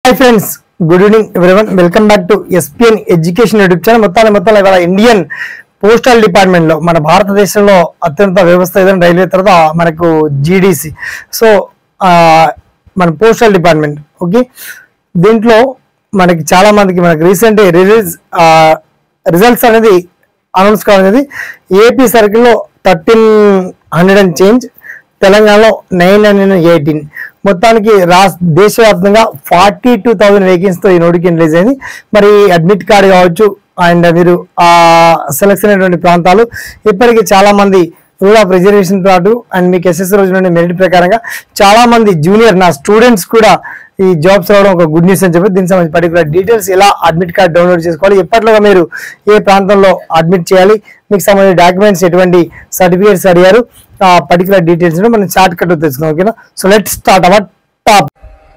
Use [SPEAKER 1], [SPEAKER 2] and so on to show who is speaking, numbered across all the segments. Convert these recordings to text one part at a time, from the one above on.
[SPEAKER 1] hi friends good evening everyone welcome back to SPN education YouTube channel మొత్తాన్ని మొత్తం ఇవాళ Indian postal department లో మన భారతదేశంలో అత్యంత వ్యవస్థ ఏదైనా రైల్వే తర్వాత మనకు జీడీసీ సో ఆ, మన పోస్టల్ డిపార్ట్మెంట్ ఓకే దీంట్లో మనకి చాలా మందికి మనకి రీసెంట్ రిలీజ్ రిజల్ట్స్ అనేది అనౌన్స్ కావడం ఏపీ సర్కిల్లో థర్టీన్ హండ్రెడ్ అండ్ చేంజ్ తెలంగాణలో నైన్ హండ్రెడ్ ఎయిటీన్ మొత్తానికి రాష్ట్ర దేశవ్యాప్తంగా ఫార్టీ టూ థౌసండ్ వేకెన్సీతో ఈ నోటిఫికేషన్ రిలీజ్ అయింది మరి అడ్మిట్ కార్డు కావచ్చు అండ్ మీరు ఆ సెలెక్షన్ అయినటువంటి ప్రాంతాలు ఇప్పటికీ చాలా మంది రూల్ ఆఫ్ రిజర్వేషన్ పాటు అండ్ మీకు ఎస్ఎస్ రోజు నుండి మెరిట్ ప్రకారంగా చాలా మంది జూనియర్ నా స్టూడెంట్స్ కూడా ఈ జాబ్స్ రావడం ఒక గుడ్ న్యూస్ అని చెప్పి దీనికి సంబంధించి పర్టికులర్ డీటెయిల్స్ ఎలా అడ్మిట్ కార్డ్ డౌన్లోడ్ చేసుకోవాలి ఎప్పటిలోగా మీరు ఏ ప్రాంతంలో అడ్మిట్ చేయాలి మీకు సంబంధించిన డాక్యుమెంట్స్ ఎటువంటి సర్టిఫికేట్స్ అడిగారు ఆ పర్టికులర్ డీటెయిల్స్ మనం షార్ట్ కట్ తెలుసుకుందాం ఓకేనా so let start our top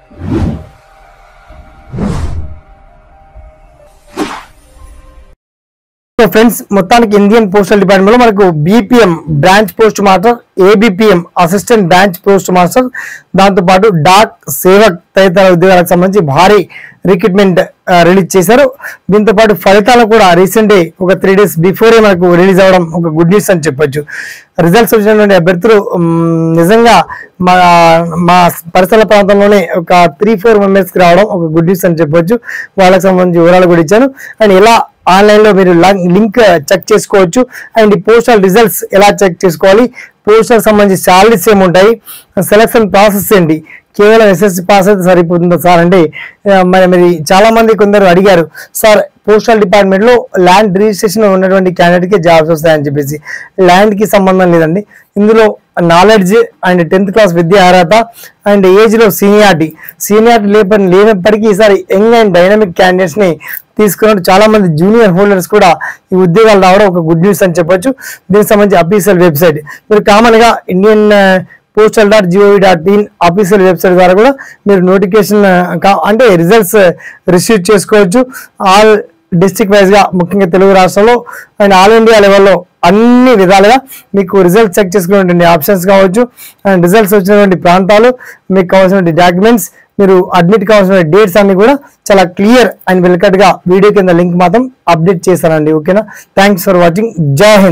[SPEAKER 1] so friends మొత్తానికి ఇండియన్ పోస్టల్ డిపార్ట్మెంట్ లో మనకు BPM branch post master ABPM assistant branch post master దాంతో పాటు డాక్ సేవక్ తదితర ఉద్యోగాలకు సంబంధించి భారీ రిక్రూట్మెంట్ రిలీజ్ చేశారు దీంతో పాటు ఫలితాలు కూడా రీసెంట్ ఒక త్రీ డేస్ బిఫోరే మనకు రిలీజ్ అవ్వడం ఒక గుడ్ న్యూస్ అని చెప్పొచ్చు రిజల్ట్స్ వచ్చినటువంటి అభ్యర్థులు మ్, నిజంగా మా మా పరిసర ప్రాంతంలోనే ఒక త్రీ ఫోర్ మెంబర్స్ కి రావడం ఒక గుడ్ న్యూస్ అని చెప్పొచ్చు వాళ్ళకి సంబంధించి వివరాలు కూడా ఇచ్చాను అండ్ ఎలా ఆన్లైన్ లో మీరు లింక్ చెక్ చేసుకోవచ్చు అండ్ ఈ పోస్టల్ రిజల్ట్స్ ఎలా చెక్ చేసుకోవాలి పోస్టల్ సంబంధించి సాలరీస్ ఏముంటాయి సెలక్షన్ ప్రాసెస్ ఏంటి కేవలం ఎస్ఎస్సి పాస్ అయితే సరిపోతుందా సార్ అంటే ఆ, మరి మరి చాలా మంది కొందరు అడిగారు సార్ పోస్టల్ డిపార్ట్మెంట్ లో ల్యాండ్ రిజిస్ట్రేషన్ ఉన్నటువంటి క్యాండిడేట్ కి జాబ్స్ వస్తాయని చెప్పేసి ల్యాండ్ కి సంబంధం లేదండి ఇందులో నాలెడ్జ్ అండ్ టెన్త్ క్లాస్ విద్యా అర్హత అండ్ ఏజ్ లో సీనియారిటీ సీనియారిటీ లేప లేనప్పటికీ ఈసారి యంగ్ అండ్ డైనమిక్ క్యాండిడేట్స్ ని తీసుకున్నట్టు చాలా మంది జూనియర్ హోల్డర్స్ కూడా ఈ ఉద్యోగాలు రావడం ఒక గుడ్ న్యూస్ అని చెప్పొచ్చు దీనికి సంబంధించి అఫీషియల్ వెబ్సైట్ మీరు కామన్ గా Indian postal dot gov dot in official website ద్వారా కూడా మీరు నోటిఫికేషన్ అంటే రిజల్ట్స్ రిసీవ్ చేసుకోవచ్చు ఆల్ డిస్ట్రిక్ట్ వైజ్ గా ముఖ్యంగా తెలుగు రాష్ట్రంలో అండ్ ఆల్ ఇండియా లెవెల్లో అన్ని విధాలుగా మీకు రిజల్ట్ చెక్ చేసుకునేటువంటి ఆప్షన్స్ కావచ్చు అండ్ రిజల్ట్స్ వచ్చినటువంటి ప్రాంతాలు మీకు కావాల్సినటువంటి డాక్యుమెంట్స్ మీరు అడ్మిట్ కావాల్సిన డేట్స్ అన్ని కూడా చాలా క్లియర్ అండ్ వెల్కట్ గా వీడియో కింద లింక్ మాత్రం అప్డేట్ చేస్తానండి ఓకేనా థ్యాంక్స్ ఫర్ వాచింగ్ జై హింద్